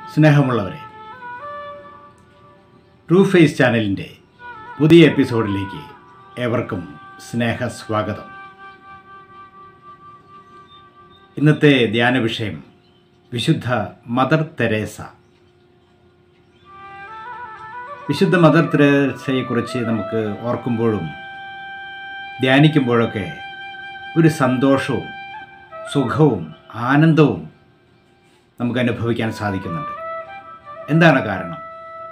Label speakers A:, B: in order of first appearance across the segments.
A: സ്നേഹമുള്ളവരെ true face ചാനലിൻ്റെ പുതിയ എപ്പിസോഡിലേക്ക് ഏവർക്കും സ്നേഹ സ്വാഗതം ഇന്നത്തെ ധ്യാന വിഷയം വിശുദ്ധ മദർ തെരേസ വിശുദ്ധ മദർ തെരേസയെക്കുറിച്ച് നമുക്ക് ഓർക്കുമ്പോഴും ധ്യാനിക്കുമ്പോഴൊക്കെ ഒരു സന്തോഷവും സുഖവും ആനന്ദവും നമുക്ക് അനുഭവിക്കാൻ സാധിക്കുന്നുണ്ട് എന്താണ് കാരണം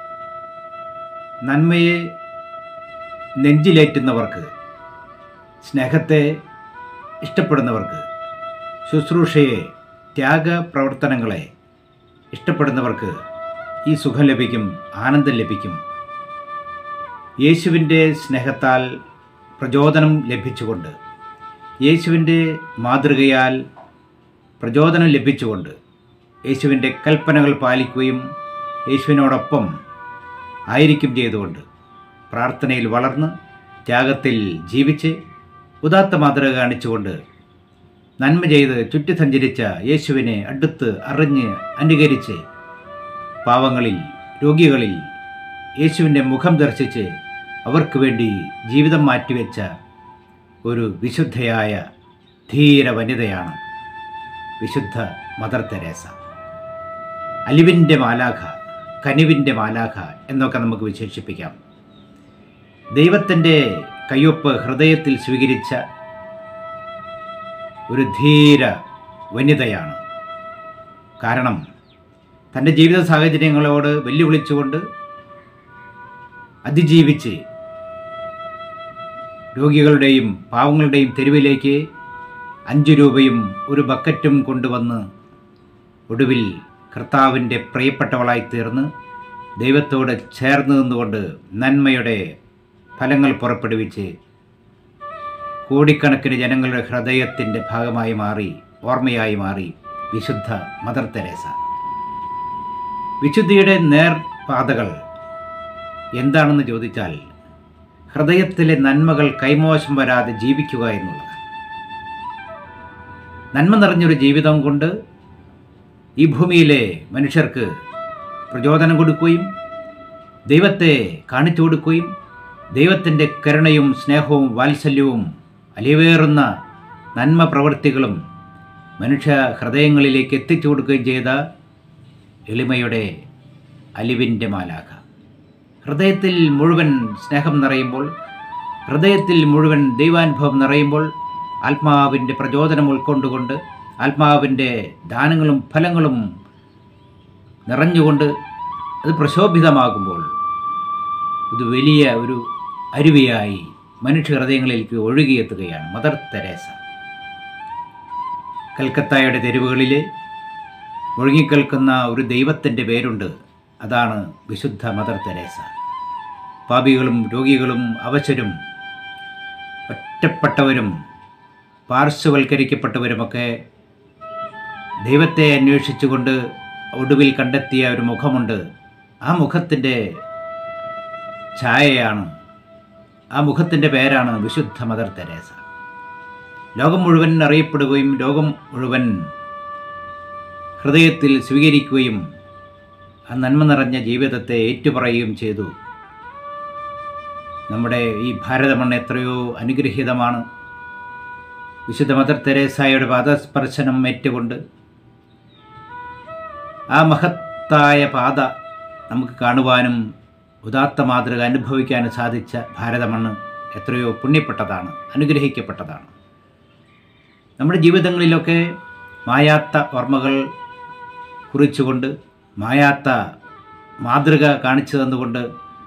A: നന്മയെ നെഞ്ചിലേറ്റുന്നവർക്ക് സ്നേഹത്തെ ഇഷ്ടപ്പെടുന്നവർക്ക് ശുശ്രൂഷയെ ത്യാഗപ്രവർത്തനങ്ങളെ ഇഷ്ടപ്പെടുന്നവർക്ക് ഈ സുഖം ലഭിക്കും ആനന്ദം ലഭിക്കും യേശുവിൻ്റെ സ്നേഹത്താൽ പ്രചോദനം ലഭിച്ചുകൊണ്ട് യേശുവിൻ്റെ മാതൃകയാൽ പ്രചോദനം ലഭിച്ചുകൊണ്ട് യേശുവിൻ്റെ കൽപ്പനകൾ പാലിക്കുകയും യേശുവിനോടൊപ്പം ആയിരിക്കും ചെയ്തുകൊണ്ട് പ്രാർത്ഥനയിൽ വളർന്ന് ത്യാഗത്തിൽ ജീവിച്ച് ഉദാത്ത മാതൃക കാണിച്ചുകൊണ്ട് നന്മ ചെയ്ത് ചുറ്റി സഞ്ചരിച്ച യേശുവിനെ അടുത്ത് അറിഞ്ഞ് അനുകരിച്ച് പാവങ്ങളിൽ രോഗികളിൽ യേശുവിൻ്റെ മുഖം ദർശിച്ച് അവർക്ക് വേണ്ടി ജീവിതം മാറ്റിവെച്ച ഒരു വിശുദ്ധയായ ധീര വനിതയാണ് വിശുദ്ധ മദർ തെരേസ അലിവിൻ്റെ മാലാഖ കനിവിൻ്റെ മാലാഖ എന്നൊക്കെ നമുക്ക് വിശേഷിപ്പിക്കാം ദൈവത്തിൻ്റെ കയ്യൊപ്പ് ഹൃദയത്തിൽ സ്വീകരിച്ച ഒരു ധീര വനിതയാണ് കാരണം തൻ്റെ ജീവിത സാഹചര്യങ്ങളോട് വെല്ലുവിളിച്ചുകൊണ്ട് അതിജീവിച്ച് രോഗികളുടെയും പാവങ്ങളുടെയും തെരുവിലേക്ക് അഞ്ച് രൂപയും ഒരു ബക്കറ്റും കൊണ്ടുവന്ന് ഒടുവിൽ കർത്താവിൻ്റെ പ്രിയപ്പെട്ടവളായി തീർന്ന് ദൈവത്തോട് ചേർന്ന് നിന്നുകൊണ്ട് നന്മയുടെ ഫലങ്ങൾ പുറപ്പെടുവിച്ച് കോടിക്കണക്കിന് ജനങ്ങളുടെ ഹൃദയത്തിൻ്റെ ഭാഗമായി മാറി ഓർമ്മയായി മാറി വിശുദ്ധ മദർ തെരേസ വിശുദ്ധിയുടെ നേർപാതകൾ എന്താണെന്ന് ചോദിച്ചാൽ ഹൃദയത്തിലെ നന്മകൾ കൈമോശം വരാതെ ജീവിക്കുക എന്നുള്ളതാണ് നന്മ നിറഞ്ഞൊരു ജീവിതം കൊണ്ട് ഈ ഭൂമിയിലെ മനുഷ്യർക്ക് പ്രചോദനം കൊടുക്കുകയും ദൈവത്തെ കാണിച്ചു കൊടുക്കുകയും ദൈവത്തിൻ്റെ കരുണയും സ്നേഹവും വാത്സല്യവും അലിവേറുന്ന നന്മ പ്രവൃത്തികളും മനുഷ്യ ഹൃദയങ്ങളിലേക്ക് എത്തിച്ചു കൊടുക്കുകയും ചെയ്ത എളിമയുടെ അലിവിൻ്റെ മാലാഖ ഹൃദയത്തിൽ മുഴുവൻ സ്നേഹം നിറയുമ്പോൾ ഹൃദയത്തിൽ മുഴുവൻ ദൈവാനുഭവം നിറയുമ്പോൾ ആത്മാവിൻ്റെ പ്രചോദനം ഉൾക്കൊണ്ടുകൊണ്ട് ആത്മാവിൻ്റെ ദാനങ്ങളും ഫലങ്ങളും നിറഞ്ഞുകൊണ്ട് അത് പ്രശോഭിതമാകുമ്പോൾ ഇത് വലിയ ഒരു അരുവിയായി മനുഷ്യ ഹൃദയങ്ങളിലേക്ക് ഒഴുകിയെത്തുകയാണ് മദർ തെരേസ കൽക്കത്തായുടെ തെരുവുകളിൽ ഒഴുകിക്കേൾക്കുന്ന ഒരു ദൈവത്തിൻ്റെ പേരുണ്ട് അതാണ് വിശുദ്ധ മദർ തെരേസ പാപികളും രോഗികളും അവശരും ഒറ്റപ്പെട്ടവരും പാർശ്വവൽക്കരിക്കപ്പെട്ടവരുമൊക്കെ ദൈവത്തെ അന്വേഷിച്ചുകൊണ്ട് ഒടുവിൽ കണ്ടെത്തിയ ഒരു മുഖമുണ്ട് ആ മുഖത്തിൻ്റെ ഛായയാണ് ആ മുഖത്തിൻ്റെ പേരാണ് വിശുദ്ധ മദർ തെരേസ ലോകം മുഴുവൻ അറിയപ്പെടുകയും ലോകം മുഴുവൻ ഹൃദയത്തിൽ സ്വീകരിക്കുകയും ആ നന്മ നിറഞ്ഞ ജീവിതത്തെ ഏറ്റുപറയുകയും ചെയ്തു നമ്മുടെ ഈ ഭാരതമണ്ണ് എത്രയോ അനുഗ്രഹീതമാണ് വിശുദ്ധ മദർ തെരേസായുടെ പാദസ്പർശനം ഏറ്റുകൊണ്ട് ആ മഹത്തായ പാത നമുക്ക് കാണുവാനും ഉദാത്ത മാതൃക അനുഭവിക്കാനും സാധിച്ച ഭാരതമണ്ണ് എത്രയോ പുണ്യപ്പെട്ടതാണ് അനുഗ്രഹിക്കപ്പെട്ടതാണ് നമ്മുടെ ജീവിതങ്ങളിലൊക്കെ മായാത്ത ഓർമ്മകൾ കുറിച്ചുകൊണ്ട് മായാത്ത മാതൃക കാണിച്ചു തന്നുകൊണ്ട്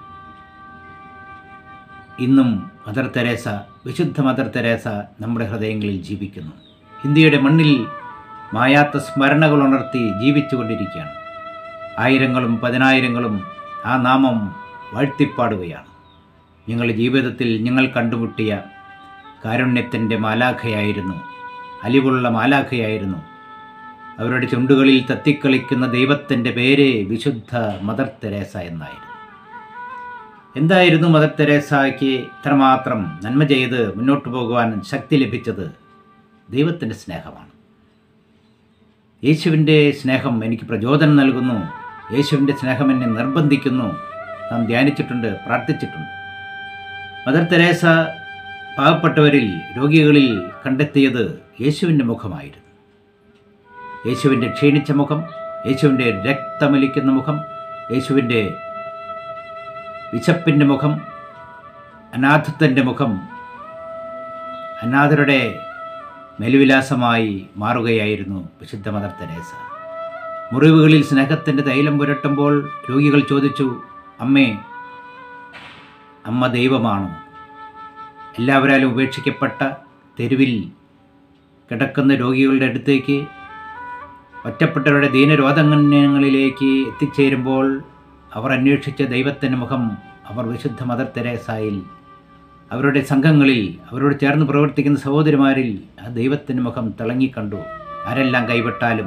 A: ഇന്നും മദർ തെരേസ വിശുദ്ധ മദർ തെരേസ നമ്മുടെ ഹൃദയങ്ങളിൽ ജീവിക്കുന്നു ഇന്ത്യയുടെ മണ്ണിൽ മായാത്ത സ്മരണകൾ ഉണർത്തി ജീവിച്ചുകൊണ്ടിരിക്കുകയാണ് ആയിരങ്ങളും പതിനായിരങ്ങളും ആ നാമം വാഴ്ത്തിപ്പാടുകയാണ് ഞങ്ങളുടെ ജീവിതത്തിൽ ഞങ്ങൾ കണ്ടുമുട്ടിയ കാരുണ്യത്തിൻ്റെ മാലാഖയായിരുന്നു അലിവുള്ള മാലാഖയായിരുന്നു അവരുടെ ചുണ്ടുകളിൽ തത്തിക്കളിക്കുന്ന ദൈവത്തിൻ്റെ പേര് വിശുദ്ധ മദർ തെരേസ എന്നായിരുന്നു എന്തായിരുന്നു മദർ തെരേസയ്ക്ക് ഇത്രമാത്രം നന്മ ചെയ്ത് മുന്നോട്ട് പോകുവാൻ ശക്തി ലഭിച്ചത് ദൈവത്തിൻ്റെ സ്നേഹമാണ് യേശുവിൻ്റെ സ്നേഹം എനിക്ക് പ്രചോദനം നൽകുന്നു യേശുവിൻ്റെ സ്നേഹം എന്നെ നിർബന്ധിക്കുന്നു നാം ധ്യാനിച്ചിട്ടുണ്ട് പ്രാർത്ഥിച്ചിട്ടുണ്ട് മദർ തെരേസ പാവപ്പെട്ടവരിൽ രോഗികളിൽ കണ്ടെത്തിയത് യേശുവിൻ്റെ മുഖമായിരുന്നു യേശുവിൻ്റെ ക്ഷീണിച്ച മുഖം യേശുവിൻ്റെ രക്തമൊലിക്കുന്ന മുഖം യേശുവിൻ്റെ വിശപ്പിൻ്റെ മുഖം അനാഥത്വൻ്റെ മുഖം അനാഥരുടെ മെലുവിലാസമായി മാറുകയായിരുന്നു വിശുദ്ധ മദർ തെരേസ മുറിവുകളിൽ സ്നേഹത്തിൻ്റെ തൈലം പുരട്ടുമ്പോൾ രോഗികൾ ചോദിച്ചു അമ്മേ അമ്മ ദൈവമാണോ എല്ലാവരാലും ഉപേക്ഷിക്കപ്പെട്ട തെരുവിൽ കിടക്കുന്ന രോഗികളുടെ അടുത്തേക്ക് ഒറ്റപ്പെട്ടവരുടെ ദീനരോധങ്ങളിലേക്ക് എത്തിച്ചേരുമ്പോൾ അവർ അന്വേഷിച്ച ദൈവത്തിൻ്റെ മുഖം അവർ വിശുദ്ധ മദർ തെരേസായിൽ അവരുടെ സംഘങ്ങളിൽ അവരോട് ചേർന്ന് പ്രവർത്തിക്കുന്ന സഹോദരിമാരിൽ ആ ദൈവത്തിൻ്റെ മുഖം തിളങ്ങിക്കണ്ടു ആരെല്ലാം കൈവിട്ടാലും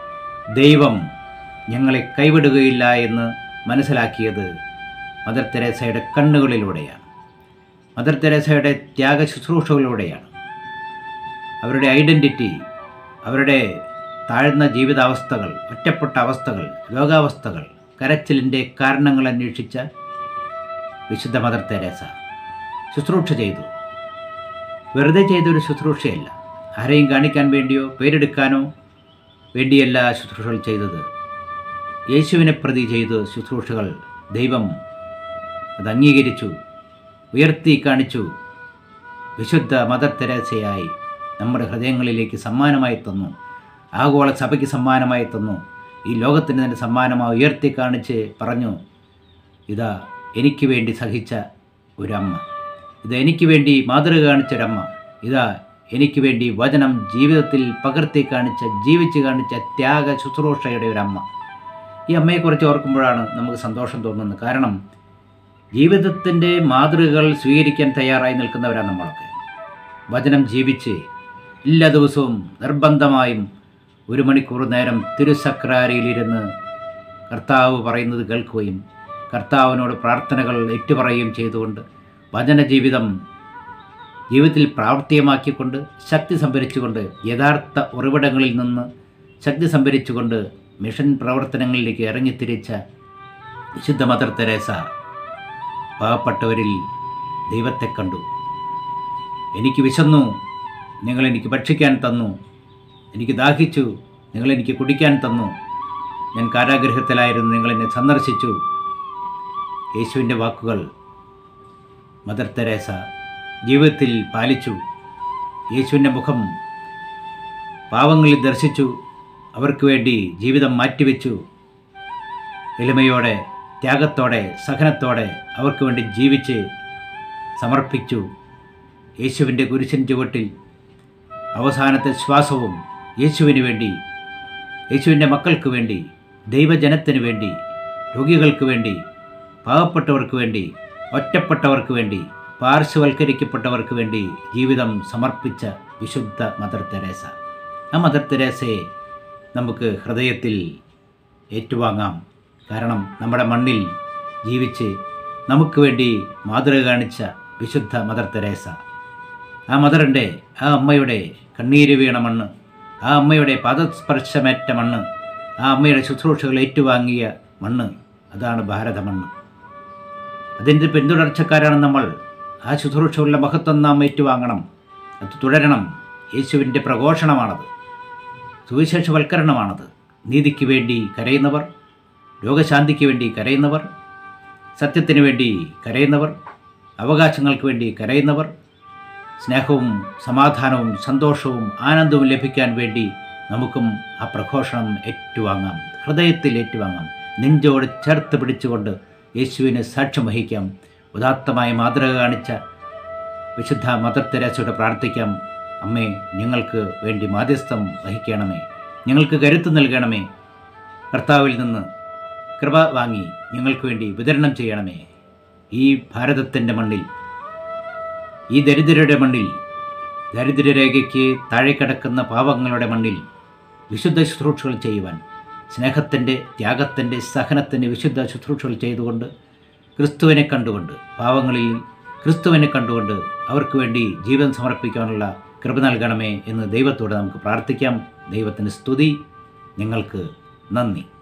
A: ദൈവം ഞങ്ങളെ കൈവിടുകയില്ല എന്ന് മനസ്സിലാക്കിയത് മദർ തെരേസയുടെ കണ്ണുകളിലൂടെയാണ് മദർ തെരേസയുടെ ത്യാഗ ശുശ്രൂഷകളിലൂടെയാണ് അവരുടെ ഐഡൻറ്റിറ്റി അവരുടെ താഴ്ന്ന ജീവിതാവസ്ഥകൾ ഒറ്റപ്പെട്ട അവസ്ഥകൾ രോഗാവസ്ഥകൾ കരച്ചിലിൻ്റെ കാരണങ്ങൾ അന്വേഷിച്ച വിശുദ്ധ മദർ തെരേസ ശുശ്രൂഷ ചെയ്തു വെറുതെ ചെയ്തൊരു ശുശ്രൂഷയല്ല ആരെയും കാണിക്കാൻ വേണ്ടിയോ പേരെടുക്കാനോ വേണ്ടിയല്ല ആ ശുശ്രൂഷകൾ ചെയ്തത് യേശുവിനെ പ്രതി ചെയ്ത ശുശ്രൂഷകൾ ദൈവം അത് അംഗീകരിച്ചു ഉയർത്തി കാണിച്ചു വിശുദ്ധ മദർ തെരേസയായി നമ്മുടെ ഹൃദയങ്ങളിലേക്ക് സമ്മാനമായി തന്നു ആഗോള സഭയ്ക്ക് സമ്മാനമായി തന്നു ഈ ലോകത്തിന് തന്നെ സമ്മാനമായി ഉയർത്തി കാണിച്ച് പറഞ്ഞു ഇതാ എനിക്ക് വേണ്ടി സഹിച്ച ഒരമ്മ ഇത് എനിക്ക് വേണ്ടി മാതൃക കാണിച്ച ഒരമ്മ ഇതാ എനിക്ക് വേണ്ടി വചനം ജീവിതത്തിൽ പകർത്തി കാണിച്ച ജീവിച്ച് കാണിച്ച ത്യാഗ ശുശ്രൂഷയുടെ ഒരമ്മ ഈ അമ്മയെക്കുറിച്ച് ഓർക്കുമ്പോഴാണ് നമുക്ക് സന്തോഷം തോന്നുന്നത് കാരണം ജീവിതത്തിൻ്റെ മാതൃകകൾ സ്വീകരിക്കാൻ തയ്യാറായി നിൽക്കുന്നവരാണ് നമ്മളൊക്കെ വചനം ജീവിച്ച് എല്ലാ ദിവസവും നിർബന്ധമായും ഒരു മണിക്കൂർ നേരം തിരുസക്രാരിയിലിരുന്ന് കർത്താവ് പറയുന്നത് കേൾക്കുകയും കർത്താവിനോട് പ്രാർത്ഥനകൾ ഏറ്റുപറയുകയും ചെയ്തുകൊണ്ട് വചന ജീവിതം ജീവിതത്തിൽ പ്രാവർത്തികമാക്കിക്കൊണ്ട് ശക്തി സംഭരിച്ചുകൊണ്ട് യഥാർത്ഥ ഉറവിടങ്ങളിൽ നിന്ന് ശക്തി സംഭരിച്ചുകൊണ്ട് മിഷൻ പ്രവർത്തനങ്ങളിലേക്ക് ഇറങ്ങിത്തിരിച്ച വിശുദ്ധ മദർ തെരേസ പാവപ്പെട്ടവരിൽ ദൈവത്തെ കണ്ടു എനിക്ക് വിശന്നു നിങ്ങൾ എനിക്ക് ഭക്ഷിക്കാൻ തന്നു എനിക്ക് ദാഹിച്ചു നിങ്ങൾ എനിക്ക് കുടിക്കാൻ തന്നു ഞാൻ കാരാഗ്രഹത്തിലായിരുന്നു നിങ്ങൾ എന്നെ സന്ദർശിച്ചു യേശുവിൻ്റെ വാക്കുകൾ മദർ തെരേസ ജീവിതത്തിൽ പാലിച്ചു യേശുവിൻ്റെ മുഖം പാവങ്ങളിൽ ദർശിച്ചു അവർക്ക് വേണ്ടി ജീവിതം മാറ്റിവെച്ചു എളിമയോടെ ത്യാഗത്തോടെ സഹനത്തോടെ അവർക്ക് വേണ്ടി ജീവിച്ച് സമർപ്പിച്ചു യേശുവിൻ്റെ കുരിശിൻ ചുവട്ടിൽ അവസാനത്തെ ശ്വാസവും യേശുവിന് വേണ്ടി യേശുവിൻ്റെ മക്കൾക്ക് വേണ്ടി ദൈവജനത്തിന് വേണ്ടി രോഗികൾക്ക് വേണ്ടി പാവപ്പെട്ടവർക്ക് വേണ്ടി ഒറ്റപ്പെട്ടവർക്ക് വേണ്ടി പാർശ്വവൽക്കരിക്കപ്പെട്ടവർക്ക് വേണ്ടി ജീവിതം സമർപ്പിച്ച വിശുദ്ധ മദർ തെരേസ ആ മദർ തെരേസയെ നമുക്ക് ഹൃദയത്തിൽ ഏറ്റുവാങ്ങാം കാരണം നമ്മുടെ മണ്ണിൽ ജീവിച്ച് നമുക്ക് വേണ്ടി മാതൃക കാണിച്ച വിശുദ്ധ മദർ തെരേസ ആ മദറിൻ്റെ ആ അമ്മയുടെ കണ്ണീര് വീണ മണ്ണ് ആ അമ്മയുടെ പാദസ്പർശമേറ്റ മണ്ണ് ആ അമ്മയുടെ ശുശ്രൂഷകൾ ഏറ്റുവാങ്ങിയ മണ്ണ് അതാണ് ഭാരത മണ്ണ് അതിൻ്റെ പിന്തുടർച്ചക്കാരാണ് നമ്മൾ ആ ശുശ്രൂഷകളുടെ മഹത്വം നാം ഏറ്റുവാങ്ങണം അത് തുടരണം യേശുവിൻ്റെ പ്രഘോഷണമാണത് സുവിശേഷവൽക്കരണമാണത് നീതിക്ക് വേണ്ടി കരയുന്നവർ രോഗശാന്തിക്ക് വേണ്ടി കരയുന്നവർ സത്യത്തിന് വേണ്ടി കരയുന്നവർ അവകാശങ്ങൾക്ക് വേണ്ടി കരയുന്നവർ സ്നേഹവും സമാധാനവും സന്തോഷവും ആനന്ദവും ലഭിക്കാൻ വേണ്ടി നമുക്കും ആ പ്രഘോഷണം ഏറ്റുവാങ്ങാം ഹൃദയത്തിൽ ഏറ്റുവാങ്ങാം നെഞ്ചോട് ചേർത്ത് പിടിച്ചുകൊണ്ട് യേശുവിന് സാക്ഷ്യം വഹിക്കാം ഉദാത്തമായ മാതൃക കാണിച്ച വിശുദ്ധ മദർ തെരേസയോട് പ്രാർത്ഥിക്കാം അമ്മേ ഞങ്ങൾക്ക് വേണ്ടി മാധ്യസ്ഥം വഹിക്കണമേ ഞങ്ങൾക്ക് കരുത്ത് നൽകണമേ കർത്താവിൽ നിന്ന് കൃപ വാങ്ങി ഞങ്ങൾക്ക് വേണ്ടി വിതരണം ചെയ്യണമേ ഈ ഭാരതത്തിൻ്റെ മണ്ണിൽ ഈ ദരിദ്രരുടെ മണ്ണിൽ ദരിദ്രരേഖയ്ക്ക് താഴെ കിടക്കുന്ന പാവങ്ങളുടെ മണ്ണിൽ വിശുദ്ധ ശുശ്രൂഷകൾ ചെയ്യുവാൻ സ്നേഹത്തിൻ്റെ ത്യാഗത്തിൻ്റെ സഹനത്തിൻ്റെ വിശുദ്ധ ശുശ്രൂഷകൾ ചെയ്തുകൊണ്ട് ക്രിസ്തുവിനെ കണ്ടുകൊണ്ട് പാവങ്ങളിൽ ക്രിസ്തുവിനെ കണ്ടുകൊണ്ട് അവർക്ക് വേണ്ടി ജീവിതം സമർപ്പിക്കാനുള്ള കൃപ നൽകണമേ എന്ന് ദൈവത്തോട് നമുക്ക് പ്രാർത്ഥിക്കാം ദൈവത്തിന് സ്തുതി നിങ്ങൾക്ക് നന്ദി